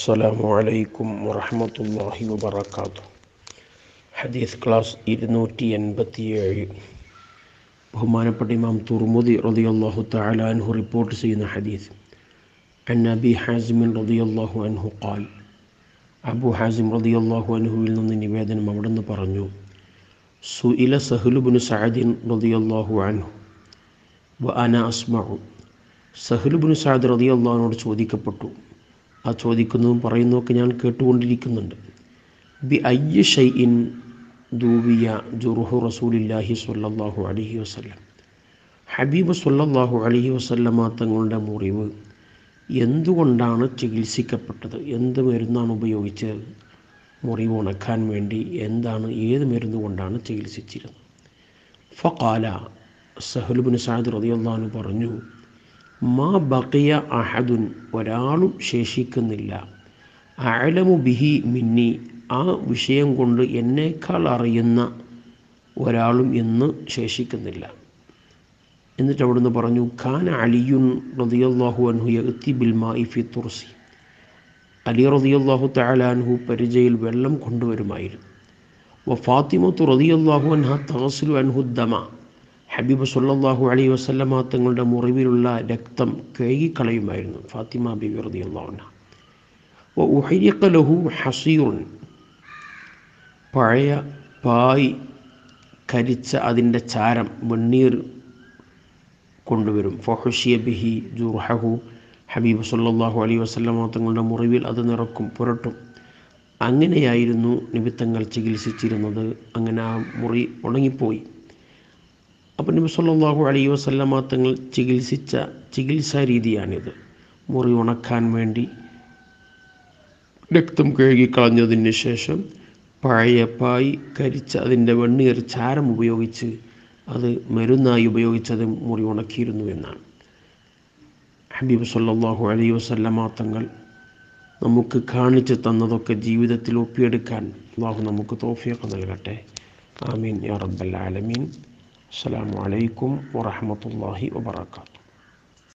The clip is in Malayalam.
അസ്സലാമു അലൈക്കും വറഹ്മത്തുള്ളാഹി വബറകാതുഹു ഹദീസ് ക്ലാസ് ഇരുന്നൂറ്റി എൺപത്തിയേഴ് ബഹുമാനപ്പെട്ട ഇമാം തുർമുദി റളിയല്ലാഹു തആല അൻഹു റിപ്പോർട്ട് ചെയ്യുന്ന ഹദീസ് അൻ അബി ഹാസിമിൻ റളിയല്ലാഹു അൻഹു ഖാൽ അബു ഹാസിം റളിയല്ലാഹു അൻഹുവിൽ നിന്ന് നിവേദനം അവിടെ നിന്ന് പറഞ്ഞു സുഇല സഹ്ലുബിന് സഅദിൻ റളിയല്ലാഹു അൻഹു വ അന അസ്മഉ സഹ്ലുബിന് സഅദ് റളിയല്ലാഹുവിനോട് ചോദിക്കപ്പെട്ടു ആ ചോദിക്കുന്നതും പറയുന്നതൊക്കെ ഞാൻ കേട്ടുകൊണ്ടിരിക്കുന്നുണ്ട് ബി അയ്യ ഷൈഇൻ ദൂവിയ ജുറുഹു റസൂലില്ലാഹി സ്വല്ലല്ലാഹു അലൈഹി വസല്ലം ഹബീബ് സ്വല്ലല്ലാഹു അലൈഹി വസല്ലമ തങ്ങളുടെ മുറിവ് എന്തുകൊണ്ടാണ് ചികിത്സിക്കപ്പെട്ടത് എന്ത് മരുന്നാണ് ഉപയോഗിച്ചത് മുറിവ് ഉണക്കാൻ വേണ്ടി എന്താണ് ഏത് മരുന്ന് കൊണ്ടാണ് ചികിത്സിച്ചിരുന്നത് ഫഖാല സഹലുബിൻ സാദ് റളിയല്ലാഹു പറഞ്ഞു മാ ബക്കിയ അഹദുൻ ഒരാളും ശേഷിക്കുന്നില്ല അഴലമു ബിഹി മിന്നി ആ വിഷയം കൊണ്ട് എന്നേക്കാൾ അറിയുന്ന ഒരാളും ഇന്ന് ശേഷിക്കുന്നില്ല എന്നിട്ട് അവിടുന്ന് പറഞ്ഞു ഖാൻ അലിയുൻ റതിയല്ലാഹു അൻഹു യത്തി ബിൽമായി ഫി തുർസി അലി റതിയല്ലാഹു തലാൻഹു പരിചയിൽ വെള്ളം കൊണ്ടുവരുമായിരുന്നു വ ഫാത്തിമത്തു റതിയല്ലാഹു അൻഹ തഹസിലു അൻഹുദ്ദമ ഹബീബ് സല്ലാഹു അലൈ വസല്ലമ തങ്ങളുടെ മുറിവിലുള്ള രക്തം കഴുകിക്കളയുമായിരുന്നു ഫാത്തിമ ബിബി റതിയല്ലാഹുന വ ഉഹരിക്ക ലഹു ഹസീറുൻ പഴയ പായ് കരിച്ച അതിൻ്റെ ചാരം വെണ്ണീർ കൊണ്ടുവരും ഫഹുഷിയ ബിഹി ജുർഹു ഹബീബ് സല്ലാഹു അലൈ വസല്ലമ തങ്ങളുടെ മുറിവിൽ അത് നിറക്കും പുരട്ടും അങ്ങനെയായിരുന്നു നിമിത്തങ്ങൾ ചികിത്സിച്ചിരുന്നത് അങ്ങനെ ആ മുറി ഉണങ്ങിപ്പോയി അപ്പം നബി സല്ലല്ലാഹു അലൈഹി വസല്ലമ തങ്ങൾ ചികിത്സിച്ച ചികിത്സാ രീതിയാണിത് മുറി ഉണക്കാൻ വേണ്ടി രക്തം കഴുകിക്കളഞ്ഞതിന് ശേഷം പഴയ പായ് കരിച്ച് അതിൻ്റെ വെണ്ണീർ ചാരം ഉപയോഗിച്ച് അത് മരുന്നായി ഉപയോഗിച്ചത് മുറി ഉണക്കിയിരുന്നു എന്നാണ് ഹബീബ് സല്ലല്ലാഹു അലൈഹി വസല്ലമ തങ്ങൾ നമുക്ക് കാണിച്ചു തന്നതൊക്കെ ജീവിതത്തിൽ ഒപ്പിയെടുക്കാൻ അള്ളാഹു നമുക്ക് തോഫിയൊക്കെ നൽകട്ടെ ആമീൻ യാ റബ്ബൽ ആലമീൻ അസ്സലാമു അലൈക്കും വറഹ്മത്തുള്ളാഹി വബറകാതുഹു